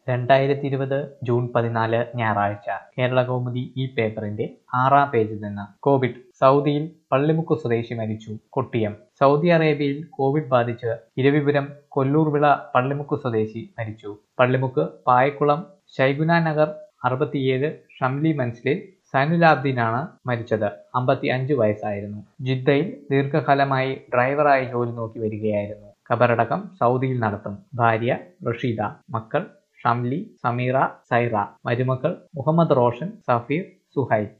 രണ്ടായിരത്തി ഇരുപത് ജൂൺ പതിനാല് ഞായറാഴ്ച കേരള കൗമുദി ഈ പേപ്പറിന്റെ ആറാം പേജിൽ നിന്ന് കോവിഡ് സൗദിയിൽ പള്ളിമുക്ക് സ്വദേശി മരിച്ചു കൊട്ടിയം സൗദി അറേബ്യയിൽ കോവിഡ് ബാധിച്ച് ഇരവിപുരം കൊല്ലൂർവിള പള്ളിമുക്ക് സ്വദേശി മരിച്ചു പള്ളിമുക്ക് പായക്കുളം ശൈഗുന നഗർ അറുപത്തിയേഴ് ഷംലി മൻസിലിൽ സൈനുലാബ്ദീനാണ് മരിച്ചത് അമ്പത്തി അഞ്ച് വയസ്സായിരുന്നു ജിദ്ദയിൽ ദീർഘകാലമായി ഡ്രൈവറായി ജോലി നോക്കി വരികയായിരുന്നു ഖബറടക്കം സൗദിയിൽ നടത്തും ഭാര്യ റഷീദ മക്കൾ ഷംലി സമീറ സൈറ മരുമക്കൾ മുഹമ്മദ് റോഷൻ സഫീർ സുഹൈൽ